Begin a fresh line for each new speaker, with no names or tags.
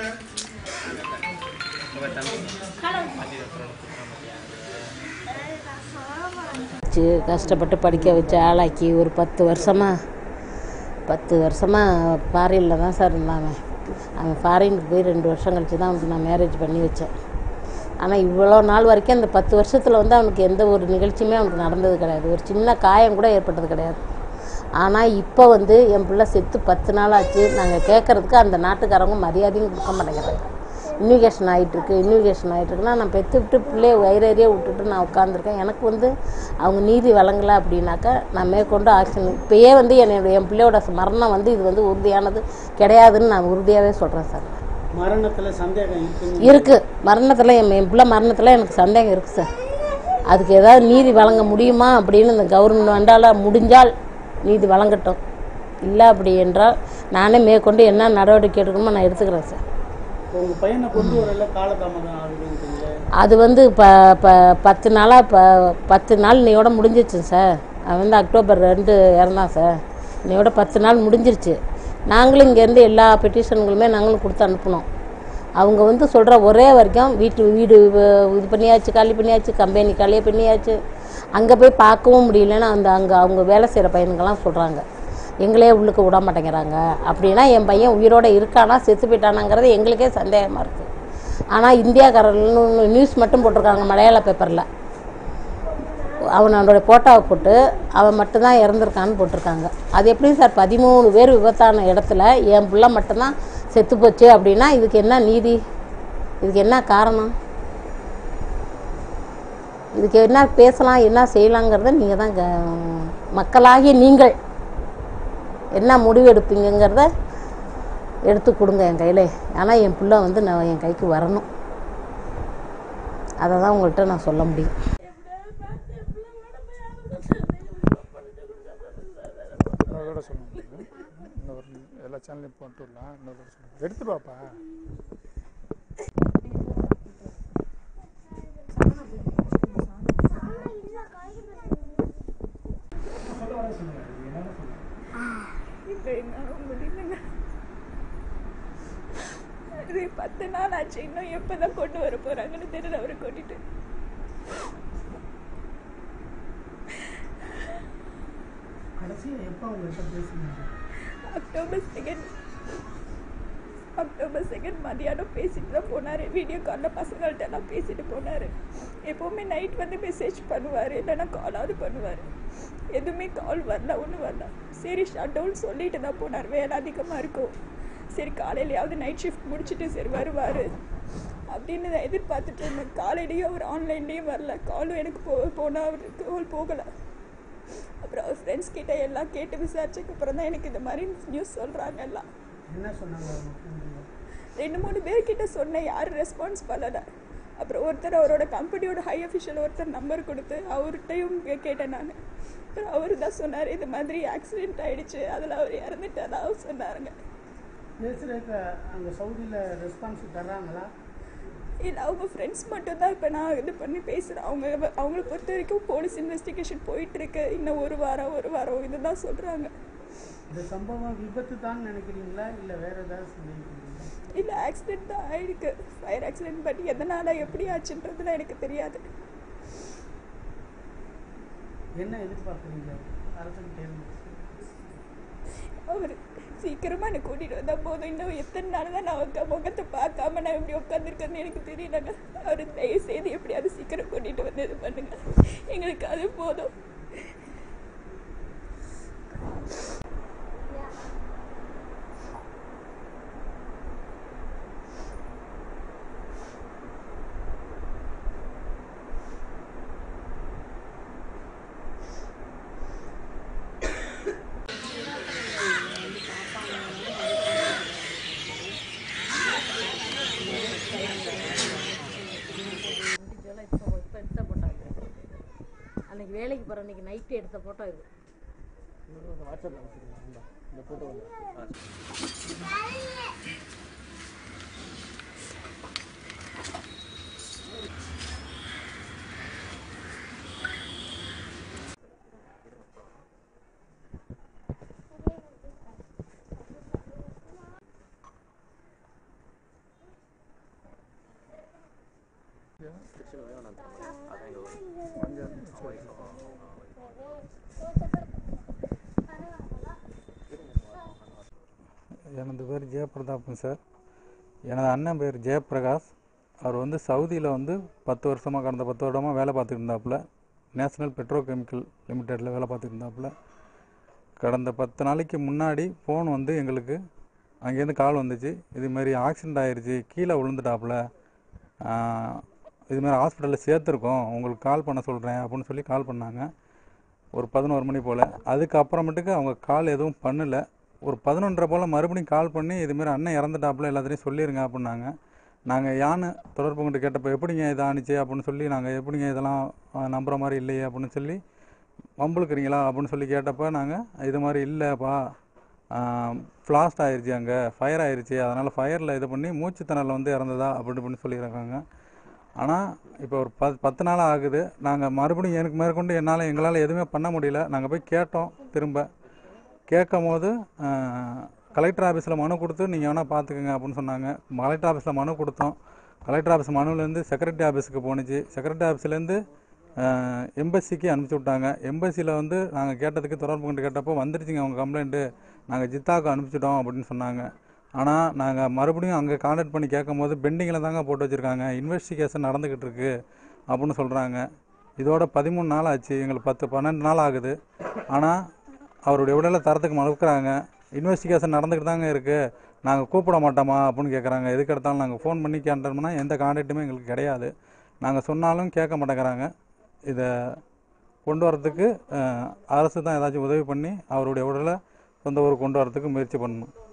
வச்சு கஷ்டப்பட்டு படிக்க வச்சு ஆளாக்கி ஒரு பத்து வருஷமாக பத்து வருஷமாக ஃபாரினில் தான் சார் இருந்தான் அவன் அவன் ஃபாரினுக்கு போய் ரெண்டு வருஷம் கழிச்சு தான் அவனுக்கு நான் மேரேஜ் பண்ணி வச்சேன் ஆனால் இவ்வளோ நாள் வரைக்கும் அந்த பத்து வருஷத்தில் வந்து அவனுக்கு எந்த ஒரு நிகழ்ச்சியுமே அவனுக்கு நடந்தது கிடையாது ஒரு சின்ன காயம் கூட ஏற்பட்டது கிடையாது ஆனால் இப்போ வந்து என் பிள்ளை செத்து பத்து நாள் ஆச்சு நாங்கள் கேட்குறதுக்கு அந்த நாட்டுக்காரங்க மரியாதையும் கொடுக்க மாட்டேங்கிறாங்க இன்விகேஷன் ஆகிட்டுருக்கு இன்விகேஷன் ஆகிட்டுருக்குன்னா நான் பெற்று விட்டு பிள்ளைய வயிறறியே விட்டுட்டு நான் உட்காந்துருக்கேன் எனக்கு வந்து அவங்க நீதி வழங்கலை அப்படின்னாக்கா நான் மேற்கொண்டு ஆக்ஷன் இப்போயே வந்து என்னோட என் பிள்ளையோட மரணம் வந்து இது வந்து உறுதியானது கிடையாதுன்னு நான் உறுதியாகவே சொல்கிறேன் சார்
மரணத்துல சந்தேகம் இருக்குன்னு
இருக்கு மரணத்தில் என் என் பிள்ளை மரணத்தில் எனக்கு சந்தேகம் இருக்குது சார் அதுக்கு ஏதாவது நீதி வழங்க முடியுமா அப்படின்னு இந்த கவர்மெண்ட் வந்தால முடிஞ்சால் நீதி வழங்கட்டும் இல்லை அப்படி என்றால் நானே மேற்கொண்டு என்ன நடவடிக்கை எடுக்கணுமோ நான் எடுத்துக்கிறேன் சார்
இப்போ உங்க பையனை கொண்டு வரல காலதாமதம் ஆகுதுன்றீங்களே
அது வந்து இப்போ இப்போ பத்து நாளாக இப்போ பத்து நாள் இன்னையோட முடிஞ்சிருச்சு சார் அவன் வந்து அக்டோபர் ரெண்டு இறந்தான் சார் இன்னையோட பத்து நாள் முடிஞ்சிருச்சு நாங்களும் இங்கேருந்து எல்லா பெட்டிஷன்களுமே நாங்களும் கொடுத்து அனுப்புனோம் அவங்க வந்து சொல்கிற ஒரே வரைக்கும் வீட்டு வீடு வ- இது பண்ணியாச்சு காலி பண்ணியாச்சு கம்பெனி காலியாக பண்ணியாச்சு அங்கே போய் பார்க்கவும் முடியலன்னு அந்த அங்கே அவங்க வேலை செய்கிற பையனுங்கெல்லாம் சொல்கிறாங்க எங்களே உள்ளுக்கு விட மாட்டேங்கிறாங்க அப்படின்னா என் பையன் உயிரோடு இருக்கானா செத்து போயிட்டானாங்கிறது எங்களுக்கே சந்தேகமாக இருக்குது ஆனால் இந்தியாக்காரர்னு நியூஸ் மட்டும் போட்டிருக்காங்க மலையாள பேப்பரில் அவனோட ஃபோட்டோவை போட்டு அவன் மட்டும்தான் இறந்துருக்கான்னு போட்டிருக்காங்க அது எப்படி சார் பதிமூணு பேர் விபத்தான இடத்துல என் பிள்ளை மட்டும்தான் செத்து போச்சு அப்படின்னா இதுக்கு என்ன நீதி இதுக்கு என்ன காரணம் இதுக்கு என்ன பேசலாம் என்ன செய்யலாங்கிறத நீங்கள் தான் க- மக்களாகிய நீங்கள் என்ன முடிவு எடுப்பீங்கங்கிறத எடுத்து கொடுங்க என் கையில் ஆனால் என் பிள்ளை வந்து நான் என் கைக்கு வரணும் அதை தான் உங்கள்கிட்ட நான் சொல்ல முடியும்
இன்னொரு சொல்லுங்க இன்னொரு எல்லா சேனலையும் போட்டு விடலாம் இன்னொரு சொல்லுங்க எடுத்துட்டு வாப்பா
இப்போ என்னால முடியலங்க இது பத்து நாள் ஆச்சு இன்னும் எப்பதான் கொண்டு வர போறாங்கன்னு தெரியல அவரை கூட்டிட்டு
கடைசியா எப்போ உங்கள்கிட்ட பேசுனீங்க
அக்டோபர் செகண்ட் அக்டோபர் செகண்ட் மதியானம் பேசிட்டு தான் போனார் வீடியோ காலில் பசங்கள்ட்ட எல்லாம் பேசிட்டு போனார் எப்போவுமே நைட் வந்து மெசேஜ் பண்ணுவார் இல்லைன்னா காலாவது பண்ணுவார் எதுவுமே கால் வரல ஒன்றும் வரல சரி ஷட் டவுன் சொல்லிட்டு தான் போனார் வேலை அதிகமாக இருக்கும் சரி காலையிலையாவது நைட் ஷிஃப்ட் முடிச்சுட்டு சரி வருவார் அப்படின்னு நான் எதிர்பார்த்துட்டு இருந்தேன் காலையிலையும் அவர் ஆன்லைன்லேயும் வரல காலும் எனக்கு போ போனால் அவருக்கு கால் போகலை அப்புறம் அவர் ஃப்ரெண்ட்ஸ் கிட்ட எல்லாம் கேட்டு விசாரிச்சதுக்கு அப்புறம் தான் எனக்கு இந்த மாதிரி நியூஸ் சொல்கிறாங்க எல்லாம்
என்ன சொன்னாங்க அவங்க friend?
ரெண்டு மூணு பேர்கிட்ட சொன்னேன் யாரும் ரெஸ்பான்ஸ் பண்ணலை அப்புறம் ஒருத்தர் அவரோட கம்பெனியோட ஹை அஃபிஷியல் ஒருத்தர் நம்பர் கொடுத்து அவர்கிட்டையும் கே- கேட்டேன் நான் அப்புறம் அவர் தான் சொன்னார் இது மாதிரி ஆக்சிடென்ட் ஆயிடுச்சு அதில் அவர் இறந்துட்டதா சொன்னாருங்க
பேசுறதுக்கு அங்க சவுதியில ரெஸ்பான்ஸ் தர்றாங்களா
இல்லை அவங்க ஃப்ரெண்ட்ஸ் மட்டும்தான் இப்போ நான் இது பண்ணி பேசுகிறேன் அவங்க அவங்கள பொறுத்த வரைக்கும் போலீஸ் இன்வெஸ்டிகேஷன் போயிட்டுருக்கு இன்னும் ஒரு வாரம் ஒரு வாரம் இதுதான் சொல்கிறாங்க
இந்த சம்பவம் விபத்து தான் நினைக்கிறீங்களா இல்ல வேற ஏதாவது சந்தேகிக்கிறீங்களா
இல்லை ஆக்சிடென்ட் தான் ஆயிருக்கு ஃபயர் ஆக்சிடென்ட் பட் எதனால் எப்படி ஆச்சுன்றதுலாம் எனக்கு தெரியாது
என்ன எதிர்பார்க்குறீங்க அரசுகிட்ட இருந்து
அவர் சீக்கிரமாக என்னை கூட்டிகிட்டு வந்தால் போதும் இன்னும் எத்தனை நாள் தான் நான் அவங்க முகத்தை பார்க்காம நான் இப்படி உட்காந்துருக்கேன்னு எனக்கு தெரியலங்க அவர் தயவு செய்து எப்படியாவது சீக்கிரம் கூட்டிகிட்டு வந்து இது பண்ணுங்க எங்களுக்கு அது போதும்
இப்போ இப்போ எடுத்த ஃபோட்டோ இது அன்னைக்கு வேலைக்கு போகிற அன்னைக்கு நைட்டு எடுத்த ஃபோட்டோ இது
வாட்ஸ்அப்ல அனுப்பிச்சிருங்க இந்த போட்டோ
எனது பேர் ஜெயபிரதாப்ங்க சார் எனது அண்ணன் பேர் ஜெயபிரகாஷ் அவர் வந்து சவுதியில் வந்து பத்து வருஷமாக கடந்த பத்து வருடமாக வேலை பார்த்துட்டு இருந்தாப்புல நேஷனல் பெட்ரோ கெமிக்கல் லிமிட்டெடில் வேலை பார்த்துட்டு இருந்தாப்புல கடந்த பத்து நாளைக்கு முன்னாடி ஃபோன் வந்து எங்களுக்கு அங்கேருந்து கால் வந்துச்சு இதுமாரி ஆக்சிடெண்ட் ஆயிருச்சு கீழே விழுந்துட்டாப்புல ஆஹ், இதுமாரி ஹாஸ்பிட்டலில் சேர்த்துருக்கோம் உங்களுக்கு கால் பண்ண சொல்கிறேன் அப்படின்னு சொல்லி கால் பண்ணாங்க ஒரு பதினோரு மணி போல் அதுக்கப்புறமேட்டுக்கு அவங்க கால் எதுவும் பண்ணலை ஒரு பதினொன்றரை போல் மறுபடியும் கால் பண்ணி இதுமாரி அண்ணன் இறந்துட்டாப்புல எல்லாத்தையும் சொல்லிடுங்க அப்படின்னாங்க நாங்கள் யானை தொடர்பு கொண்டு கேட்டப்போ எப்படிங்க இது ஆணுச்சு அப்படின்னு சொல்லி நாங்கள் எப்படிங்க இதெல்லாம் ஆஹ், நம்புற மாதிரி இல்லையே அப்படின்னு சொல்லி வம்புழுக்கிறீங்களா அப்படின்னு சொல்லி கேட்டப்போ நாங்கள் இது மாதிரி இல்லைப்பா ஃப்ளாஸ்ட் ஆயிருச்சு அங்கே ஃபயர் ஆயிருச்சு அதனால் ஃபயரில் இது பண்ணி மூச்சு திணறல் வந்து இறந்ததா அப்படி இப்படின்னு சொல்லியிருக்காங்க ஆனால் இப்போ ஒரு பத் பத்து நாள் ஆகுது நாங்கள் மறுபடியும் எனக்கு மேற்கொண்டு என்னால் எங்களால் எதுவுமே பண்ண முடியல நாங்கள் போய் கேட்டோம் திரும்ப கேட்கும் போது கலெக்டர் ஆஃபீஸில் மனு கொடுத்து நீங்கள் வேணால் பார்த்துக்குங்க அப்படின்னு சொன்னாங்க கலெக்டர் ஆஃபீஸில் மனு கொடுத்தோம் கலெக்டர் ஆஃபீஸ் மனுவிலேருந்து செக்ரட்டரி ஆஃபீஸுக்கு போணுச்சு செக்ரட்டரி ஆஃபீஸ்லேருந்து எம்பசிக்கு அனுப்பிச்சி விட்டாங்க எம்பசியில் வந்து நாங்கள் கேட்டதுக்கு தொடர்பு கொண்டு கேட்டப்போ வந்துருச்சுங்க அவங்க கம்ப்ளைண்ட்டு நாங்கள் ஜித்தாக்கு அனுப்பிச்சிட்டோம் அப்படின்னு சொன்னாங்க ஆனால் நாங்கள் மறுபடியும் அங்கே கான்டாக்ட் பண்ணி கேட்கும்போது பெண்டிங்கில் தாங்க போட்டு வச்சுருக்காங்க இன்வெஸ்டிகேஷன் நடந்துக்கிட்டு இருக்கு அப்படின்னு சொல்கிறாங்க இதோட பதிமூணு நாள் ஆச்சு எங்களுக்கு பத்து பன்னெண்டு நாள் ஆகுது ஆனால் அவருடைய உடலை தரத்துக்கு மறுக்கிறாங்க இன்வெஸ்டிகேஷன் நடந்துக்கிட்டு தாங்க இருக்குது நாங்கள் கூப்பிட மாட்டோமா அப்படின்னு கேட்குறாங்க எதுக்கு எடுத்தாலும் நாங்கள் ஃபோன் பண்ணி கேட்டோம்னா எந்த கான்டாக்ட்டுமே எங்களுக்கு கிடையாது நாங்கள் சொன்னாலும் கேட்க மாட்டேங்கிறாங்க இதை கொண்டு வரதுக்கு அஹ், அரசு தான் ஏதாச்சும் உதவி பண்ணி அவருடைய உடலை சொந்த ஊருக்கு கொண்டு வரதுக்கு முயற்சி பண்ணணும்